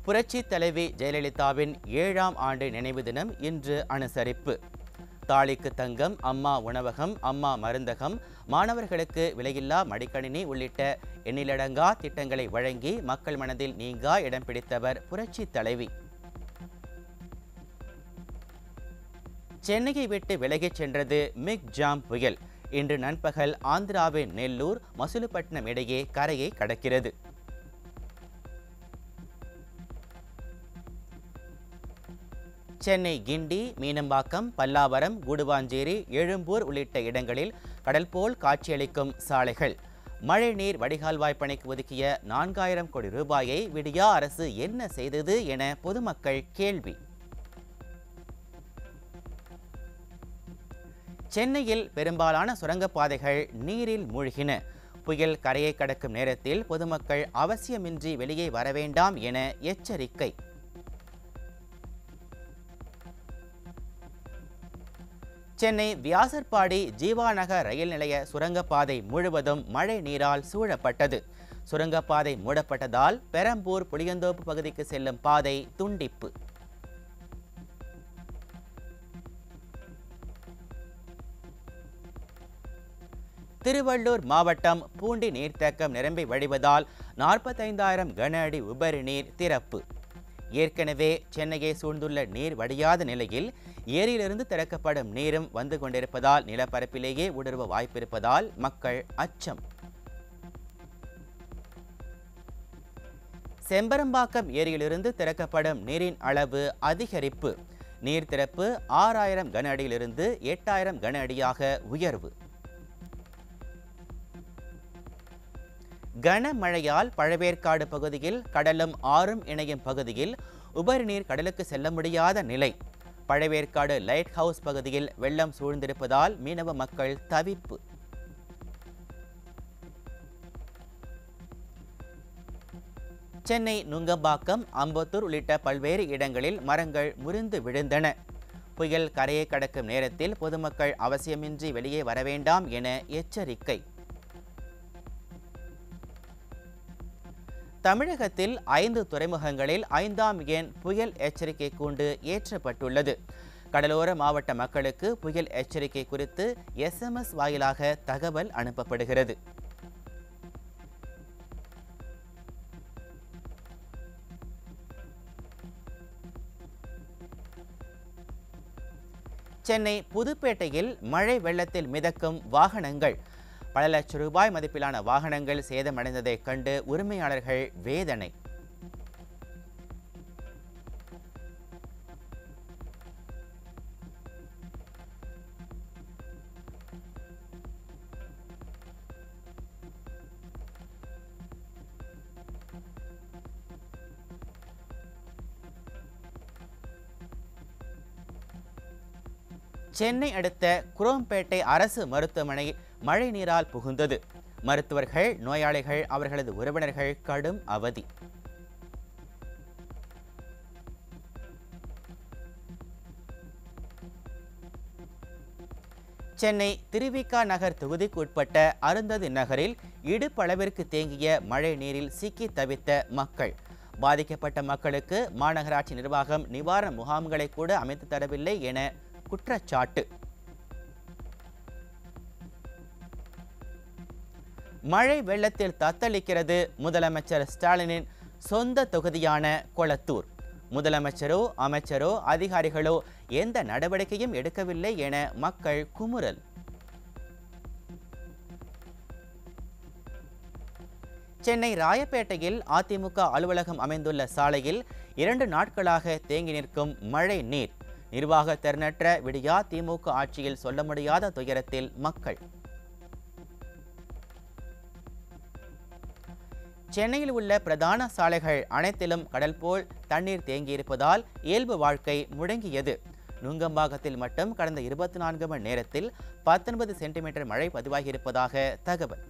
புரட்சி தலைவி ஜெயலலிதாவின் ஏழாம் ஆண்டு நினைவு தினம் இன்று அனுசரிப்பு தாலிக்கு தங்கம் அம்மா உணவகம் அம்மா மருந்தகம் மாணவர்களுக்கு விலையில்லா மடிக்கணினி உள்ளிட்ட எண்ணிலடங்கா திட்டங்களை வழங்கி மக்கள் மனதில் நீங்கா இடம் பிடித்தவர் புரட்சி தலைவி சென்னையை விட்டு விலகிச் சென்றது மிக் ஜாம் புயல் இன்று நண்பகல் ஆந்திராவின் நெல்லூர் மசுலுப்பட்டினம் இடையே கரையை கடக்கிறது சென்னை கிண்டி மீனம்பாக்கம் பல்லாவரம் கூடுவாஞ்சேரி எழும்பூர் உள்ளிட்ட இடங்களில் கடல் போல் காட்சியளிக்கும் சாலைகள் மழைநீர் வடிகால்வாய் பணிக்கு ஒதுக்கிய நான்காயிரம் கோடி ரூபாயை விடியா அரசு என்ன செய்தது என பொதுமக்கள் கேள்வி சென்னையில் பெரும்பாலான சுரங்கப்பாதைகள் நீரில் மூழ்கின புயல் கரையை கடக்கும் நேரத்தில் பொதுமக்கள் அவசியமின்றி வெளியே வர வேண்டாம் என எச்சரிக்கை சென்னை வியாசர்பாடி ஜீவாநகர் ரயில் நிலைய சுரங்கப்பாதை முழுவதும் மழை நீரால் சூழப்பட்டது சுரங்கப்பாதை மூடப்பட்டதால் பெரம்பூர் புளியந்தோப்பு பகுதிக்கு செல்லும் பாதை துண்டிப்பு திருவள்ளூர் மாவட்டம் பூண்டி நீர்த்தேக்கம் நிரம்பி வழிவதால் நாற்பத்தைந்தாயிரம் கன அடி உபரி நீர் திறப்பு ஏற்கனவே சென்னையை சூழ்ந்துள்ள நீர் வடியாத நிலையில் ஏரியிலிருந்து திறக்கப்படும் நீரும் வந்து கொண்டிருப்பதால் நிலப்பரப்பிலேயே ஊடுருவ வாய்ப்பிருப்பதால் மக்கள் அச்சம் செம்பரம்பாக்கம் ஏரியிலிருந்து திறக்கப்படும் நீரின் அளவு அதிகரிப்பு நீர் திறப்பு ஆறாயிரம் கன அடியிலிருந்து எட்டாயிரம் கன அடியாக உயர்வு கனமழையால் பழவேற்காடு பகுதியில் கடலும் ஆறும் இணையும் பகுதியில் உபரி நீர் கடலுக்கு செல்ல முடியாத நிலை பழவேற்காடு லைட் ஹவுஸ் பகுதியில் வெள்ளம் சூழ்ந்திருப்பதால் மீனவ மக்கள் தவிப்பு சென்னை நுங்கம்பாக்கம் அம்பத்தூர் உள்ளிட்ட பல்வேறு இடங்களில் மரங்கள் முறிந்து விழுந்தன புயல் கரையை கடக்கும் நேரத்தில் பொதுமக்கள் அவசியமின்றி வெளியே வர வேண்டாம் என எச்சரிக்கை தமிழகத்தில் ஐந்து துறைமுகங்களில் ஐந்தாம் எண் புயல் எச்சரிக்கை கூண்டு ஏற்றப்பட்டுள்ளது கடலோர மாவட்ட மக்களுக்கு புயல் எச்சரிக்கை குறித்து எஸ்எம்எஸ் வாயிலாக தகவல் அனுப்பப்படுகிறது சென்னை புதுப்பேட்டையில் மழை வெள்ளத்தில் மிதக்கும் வாகனங்கள் பல லட்சம் ரூபாய் மதிப்பிலான வாகனங்கள் சேதமடைந்ததைக் கண்டு உரிமையாளர்கள் வேதனை சென்னை அடுத்த குரோம்பேட்டை அரசு மருத்துவமனை மழை நீரால் புகுந்தது மருத்துவர்கள் நோயாளிகள் அவர்களது உறவினர்கள் கடும் அவதி சென்னை திருவிகா நகர் தொகுதிக்கு உட்பட்ட அருந்ததி நகரில் இடுப்பளவிற்கு தேங்கிய மழை நீரில் சிக்கி தவித்த மக்கள் பாதிக்கப்பட்ட மக்களுக்கு மாநகராட்சி நிர்வாகம் நிவாரண முகாம்களை கூட அமைத்து தரவில்லை என குற்றச்சாட்டு மழை வெள்ளத்தில் தத்தளிக்கிறது முதலமைச்சர் ஸ்டாலினின் சொந்த தொகுதியான கொளத்தூர் முதலமைச்சரோ அமைச்சரோ அதிகாரிகளோ எந்த நடவடிக்கையும் எடுக்கவில்லை என மக்கள் குமுறல் சென்னை ராயப்பேட்டையில் அதிமுக அலுவலகம் அமைந்துள்ள சாலையில் இரண்டு நாட்களாக தேங்கி நிற்கும் மழை நீர் நிர்வாக திறனற்ற விடியா திமுக ஆட்சியில் சொல்ல முடியாத துயரத்தில் மக்கள் சென்னையில் உள்ள பிரதான சாலைகள் அனைத்திலும் கடல் போல் தண்ணீர் தேங்கியிருப்பதால் இயல்பு வாழ்க்கை முடங்கியது நுங்கம்பாக்கத்தில் மட்டும் கடந்த இருபத்தி நான்கு மணி நேரத்தில் பத்தொன்பது சென்டிமீட்டர் மழை பதிவாகியிருப்பதாக தகவல்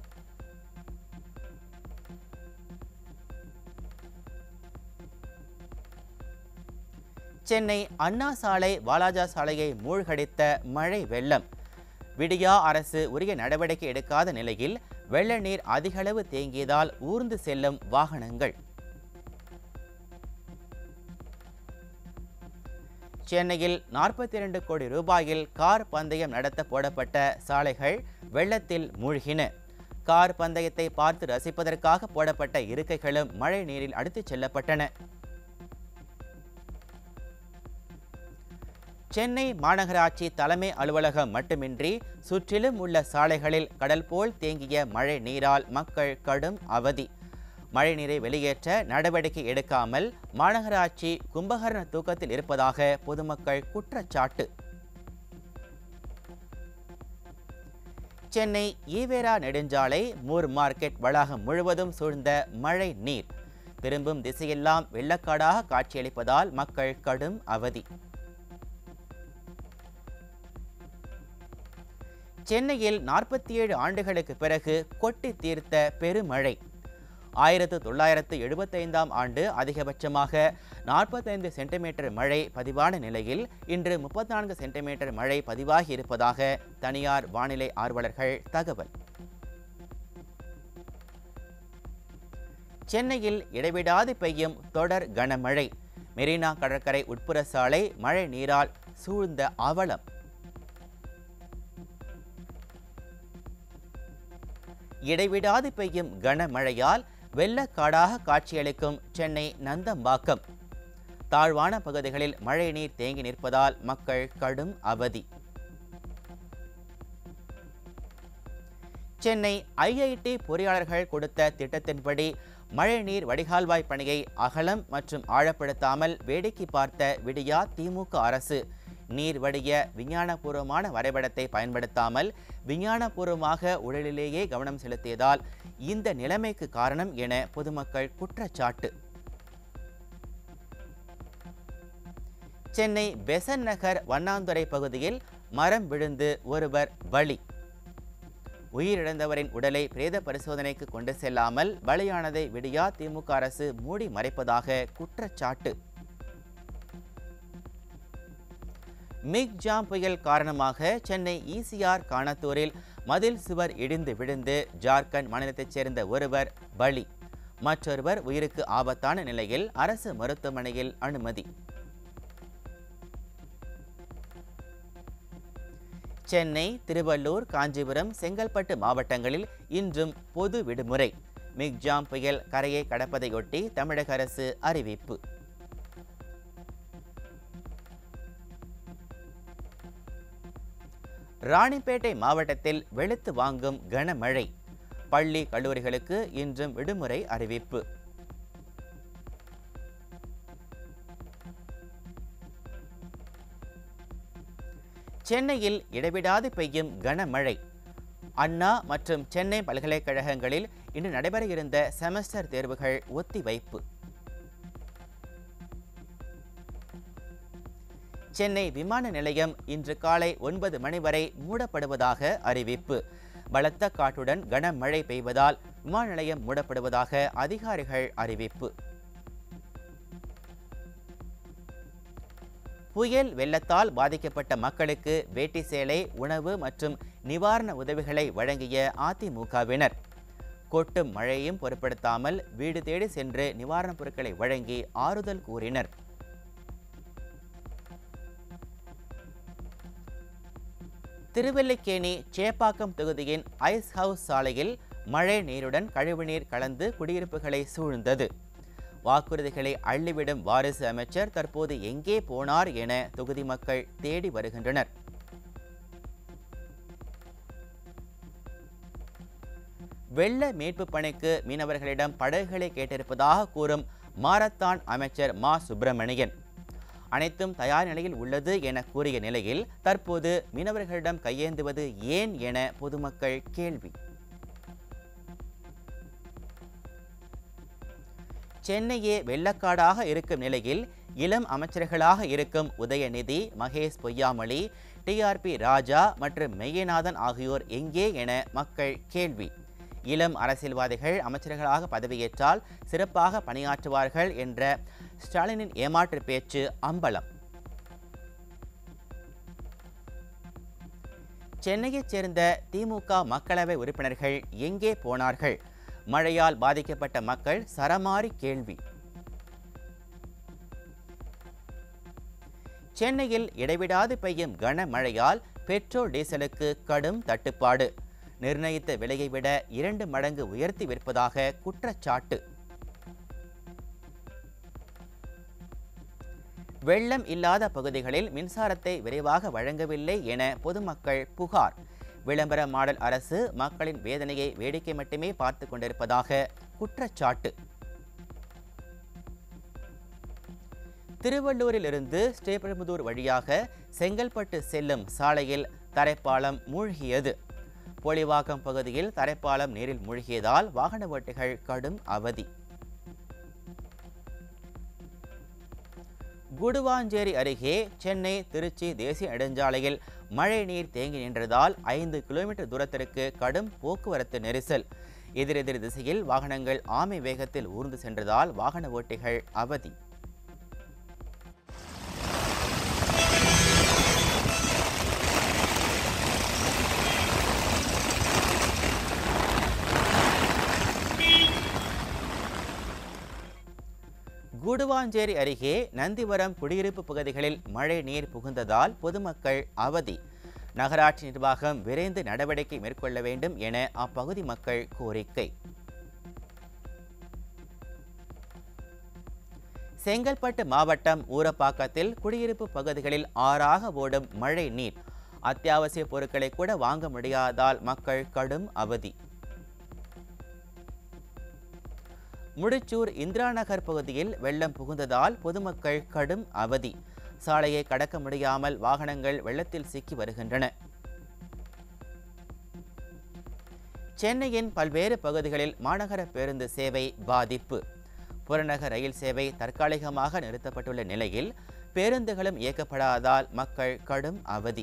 சென்னை அண்ணா சாலை வாலாஜா சாலையை மூழ்கடித்த மழை வெள்ளம் விடியா அரசு உரிய நடவடிக்கை எடுக்காத நிலையில் வெள்ள நீர் அதிகளவு தேங்கியதால் ஊர்ந்து செல்லும் வாகனங்கள் சென்னையில் நாற்பத்தி இரண்டு கோடி ரூபாயில் கார் பந்தயம் நடத்த போடப்பட்ட சாலைகள் வெள்ளத்தில் மூழ்கின கார் பந்தயத்தை பார்த்து ரசிப்பதற்காக போடப்பட்ட இருக்கைகளும் மழை நீரில் அடித்துச் செல்லப்பட்டன சென்னை மாநகராட்சி தலைமை அலுவலகம் மட்டுமின்றி சுற்றிலும் உள்ள சாலைகளில் கடல் போல் தேங்கிய மழை நீரால் மக்கள் கடும் அவதி மழை நீரை வெளியேற்ற நடவடிக்கை எடுக்காமல் மாநகராட்சி கும்பகர்ண தூக்கத்தில் இருப்பதாக பொதுமக்கள் குற்றச்சாட்டு சென்னை ஈவேரா நெடுஞ்சாலை மூர் மார்க்கெட் வளாகம் முழுவதும் சூழ்ந்த மழை நீர் திரும்பும் திசையெல்லாம் வெள்ளக்காடாக காட்சியளிப்பதால் மக்கள் கடும் அவதி சென்னையில் நாற்பத்தி ஏழு ஆண்டுகளுக்கு பிறகு கொட்டி தீர்த்த பெருமழை ஆயிரத்து தொள்ளாயிரத்து எழுபத்தைந்தாம் ஆண்டு அதிகபட்சமாக நாற்பத்தைந்து சென்டிமீட்டர் மழை பதிவான நிலையில் இன்று முப்பத்தி நான்கு சென்டிமீட்டர் மழை பதிவாகி இருப்பதாக தனியார் வானிலை ஆர்வலர்கள் தகவல் சென்னையில் இடைவிடாது பெய்யும் தொடர் கனமழை மெரினா கடற்கரை உட்புற சாலை மழை நீரால் சூழ்ந்த அவலம் இடைவிடாது பெய்யும் கனமழையால் வெள்ளக்காடாக காட்சியளிக்கும் சென்னை நந்தம்பாக்கம் தாழ்வான பகுதிகளில் மழை நீர் தேங்கி நிற்பதால் மக்கள் கடும் அவதி சென்னை ஐஐடி பொறியாளர்கள் கொடுத்த திட்டத்தின்படி மழைநீர் வடிகால்வாய் பணியை அகலம் மற்றும் ஆழப்படுத்தாமல் வேடிக்கை பார்த்த விடியா திமுக அரசு நீர் வடிய விஞ்ஞானபூர்வமான வரைபடத்தை பயன்படுத்தாமல் விஞ்ஞானபூர்வமாக உடலிலேயே கவனம் செலுத்தியதால் இந்த நிலைமைக்கு காரணம் என பொதுமக்கள் குற்றச்சாட்டு சென்னை பெசன் நகர் வண்ணாந்துறை பகுதியில் மரம் விழுந்து ஒருவர் பலி உயிரிழந்தவரின் உடலை பிரேத பரிசோதனைக்கு கொண்டு செல்லாமல் பலியானதை விடியா திமுக அரசு மூடி மறைப்பதாக குற்றச்சாட்டு மிக் ஜாம் புயல் காரணமாக சென்னை ஈசிஆர் காணத்தூரில் மதில் சுவர் இடிந்து விழுந்து ஜார்க்கண்ட் மாநிலத்தைச் சேர்ந்த ஒருவர் பலி மற்றொருவர் உயிருக்கு ஆபத்தான நிலையில் அரசு மருத்துவமனையில் அனுமதி சென்னை திருவள்ளூர் காஞ்சிபுரம் செங்கல்பட்டு மாவட்டங்களில் இன்றும் பொது விடுமுறை மிக்ஜாம் புயல் கரையை கடப்பதையொட்டி தமிழக அரசு அறிவிப்பு ராணிப்பேட்டை மாவட்டத்தில் வெளுத்து வாங்கும் கனமழை பள்ளி கல்லூரிகளுக்கு இன்றும் விடுமுறை அறிவிப்பு சென்னையில் இடைவிடாது பெய்யும் கனமழை அண்ணா மற்றும் சென்னை பல்கலைக்கழகங்களில் இன்று நடைபெற இருந்த செமஸ்டர் தேர்வுகள் ஒத்திவைப்பு சென்னை விமான நிலையம் இன்று காலை ஒன்பது மணி வரை மூடப்படுவதாக அறிவிப்பு பலத்த காற்றுடன் கனமழை பெய்வதால் விமான நிலையம் மூடப்படுவதாக அதிகாரிகள் அறிவிப்பு புயல் வெள்ளத்தால் பாதிக்கப்பட்ட மக்களுக்கு வேட்டி சேலை உணவு மற்றும் நிவாரண உதவிகளை வழங்கிய அதிமுகவினர் கொட்டும் மழையும் பொருட்படுத்தாமல் வீடு தேடி சென்று நிவாரணப் பொருட்களை வழங்கி ஆறுதல் கூறினர் திருவல்லிக்கேணி சேப்பாக்கம் தொகுதியின் ஐஸ் ஹவுஸ் சாலையில் மழை நீருடன் கழிவுநீர் கலந்து குடியிருப்புகளை சூழ்ந்தது வாக்குறுதிகளை அள்ளிவிடும் வாரிசு அமைச்சர் தற்போது எங்கே போனார் என தொகுதி மக்கள் தேடி வருகின்றனர் வெள்ள மீட்பு பணிக்கு மீனவர்களிடம் படகுகளை கேட்டிருப்பதாக கூறும் மாரத்தான் அமைச்சர் மா சுப்பிரமணியன் அனைத்தும் தயார் நிலையில் உள்ளது என கூறிய நிலையில் தற்போது மீனவர்களிடம் கையேந்துவது ஏன் என பொதுமக்கள் கேள்வி சென்னையே வெள்ளக்காடாக இருக்கும் நிலையில் இளம் அமைச்சர்களாக இருக்கும் உதயநிதி மகேஷ் பொய்யாமொழி டிஆர்பி ராஜா மற்றும் மெய்யநாதன் ஆகியோர் எங்கே என மக்கள் கேள்வி இளம் அரசியல்வாதிகள் அமைச்சர்களாக பதவியேற்றால் சிறப்பாக பணியாற்றுவார்கள் என்ற ஸ்டாலினின் ஏமாற்று பேச்சு அம்பலம் சென்னையைச் சேர்ந்த திமுக மக்களவை உறுப்பினர்கள் எங்கே போனார்கள் மழையால் பாதிக்கப்பட்ட மக்கள் சரமாரி கேள்வி சென்னையில் இடைவிடாது பெய்யும் கனமழையால் பெட்ரோல் டீசலுக்கு கடும் தட்டுப்பாடு நிர்ணயித்த விலையை விட இரண்டு மடங்கு உயர்த்தி விற்பதாக குற்றச்சாட்டு வெள்ளம் இல்லாத பகுதிகளில் மின்சாரத்தை விரைவாக வழங்கவில்லை என பொதுமக்கள் புகார் விளம்பர மாடல் அரசு மக்களின் வேதனையை வேடிக்கை மட்டுமே பார்த்து கொண்டிருப்பதாக குற்றச்சாட்டு திருவள்ளூரிலிருந்து ஸ்ரீபெரும்புதூர் வழியாக செங்கல்பட்டு செல்லும் சாலையில் தரைப்பாலம் மூழ்கியது பொலிவாக்கம் பகுதியில் தரைப்பாலம் நீரில் மூழ்கியதால் வாகன ஓட்டிகள் கடும் அவதி குடுவாஞ்சேரி அருகே சென்னை திருச்சி தேசிய நெடுஞ்சாலையில் மழை நீர் தேங்கி நின்றதால் ஐந்து கிலோமீட்டர் தூரத்திற்கு கடும் போக்குவரத்து நெரிசல் எதிரெதிர் திசையில் வாகனங்கள் ஆமை வேகத்தில் ஊர்ந்து சென்றதால் வாகன ஓட்டிகள் அவதி கூடுவாஞ்சேரி அருகே நந்திவரம் குடியிருப்பு பகுதிகளில் மழை நீர் புகுந்ததால் பொதுமக்கள் அவதி நகராட்சி நிர்வாகம் விரைந்து நடவடிக்கை மேற்கொள்ள வேண்டும் என அப்பகுதி மக்கள் கோரிக்கை செங்கல்பட்டு மாவட்டம் ஊரப்பாக்கத்தில் குடியிருப்பு பகுதிகளில் ஆறாக ஓடும் மழை நீர் அத்தியாவசிய பொருட்களை கூட வாங்க முடியாதால் மக்கள் கடும் அவதி முடிச்சூர் இந்திரா நகர் பகுதியில் வெள்ளம் புகுந்ததால் பொதுமக்கள் கடும் அவதி சாலையை கடக்க முடியாமல் வாகனங்கள் வெள்ளத்தில் சிக்கி வருகின்றன சென்னையின் பல்வேறு பகுதிகளில் மாநகர பேருந்து சேவை பாதிப்பு புறநகர் ரயில் சேவை தற்காலிகமாக நிறுத்தப்பட்டுள்ள நிலையில் பேருந்துகளும் இயக்கப்படாததால் மக்கள் கடும் அவதி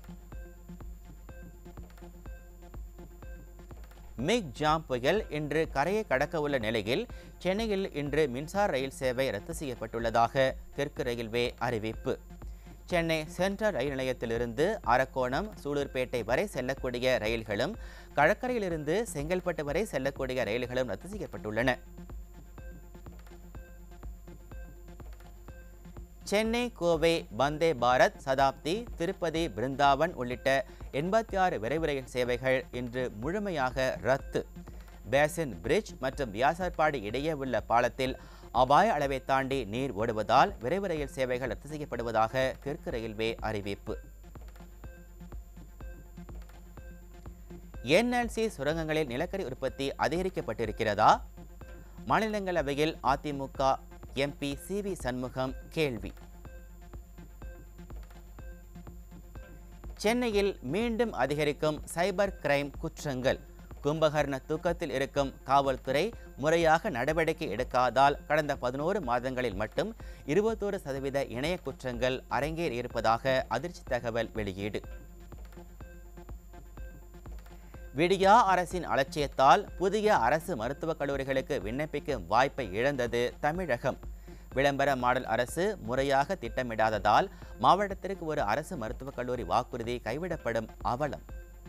மிக் ஜாம் புயல் இன்று கரையை கடக்க உள்ள நிலையில் சென்னையில் இன்று மின்சார ரயில் சேவை ரத்து செய்யப்பட்டுள்ளதாக தெற்கு ரயில்வே அறிவிப்பு சென்னை சென்ட்ரல் ரயில் நிலையத்திலிருந்து அரக்கோணம் சூலூர்பேட்டை வரை செல்லக்கூடிய ரயில்களும் கடற்கரையிலிருந்து செங்கல்பட்டு வரை செல்லக்கூடிய ரயில்களும் ரத்து செய்யப்பட்டுள்ளன சென்னை கோவை வந்தே பாரத் சதாப்தி திருப்பதி பிருந்தாவன் உள்ளிட்ட எண்பத்தி ஆறு விரைவு ரயில் சேவைகள் இன்று முழுமையாக ரத்து பேசின் பிரிட்ஜ் மற்றும் வியாசர்பாடி இடையே உள்ள பாலத்தில் அபாய அளவை தாண்டி நீர் ஓடுவதால் விரைவு ரயில் சேவைகள் ரத்து செய்யப்படுவதாக தெற்கு ரயில்வே அறிவிப்பு என்எல்சி சுரங்கங்களில் நிலக்கரி உற்பத்தி அதிகரிக்கப்பட்டிருக்கிறதா மாநிலங்களவையில் அதிமுக எம்பி சி வி சண்முகம் கேள்வி சென்னையில் மீண்டும் அதிகரிக்கும் சைபர் கிரைம் குற்றங்கள் கும்பகர்ண தூக்கத்தில் இருக்கும் காவல்துறை முறையாக நடவடிக்கை எடுக்காதால் கடந்த பதினோரு மாதங்களில் மட்டும் இருபத்தோரு சதவீத இணைய குற்றங்கள் அரங்கேறியிருப்பதாக அதிர்ச்சி தகவல் வெளியீடு விடியா அரசின் அலட்சியத்தால் புதிய அரசு மருத்துவக் கல்லூரிகளுக்கு விண்ணப்பிக்கும் வாய்ப்பை இழந்தது தமிழகம் விளம்பர மாடல் அரசு முறையாக திட்டமிடாததால் மாவட்டத்திற்கு ஒரு அரசு மருத்துவக் கல்லூரி வாக்குறுதி கைவிடப்படும் அவலம்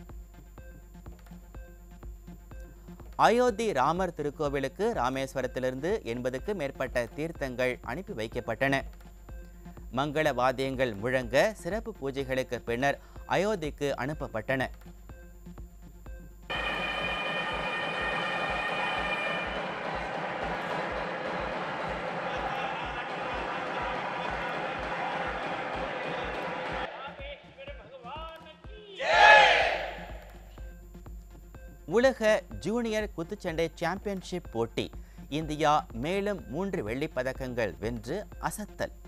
அயோத்தி ராமர் திருக்கோவிலுக்கு ராமேஸ்வரத்திலிருந்து எண்பதுக்கும் மேற்பட்ட தீர்த்தங்கள் அனுப்பி வைக்கப்பட்டன மங்கள வாத்தியங்கள் முழங்க சிறப்பு பூஜைகளுக்கு பின்னர் அயோத்திக்கு அனுப்பப்பட்டன உலக ஜூனியர் குத்துச்சண்டை சாம்பியன்ஷிப் போட்டி இந்தியா மேலும் மூன்று வெள்ளிப் பதக்கங்கள் வென்று அசத்தல்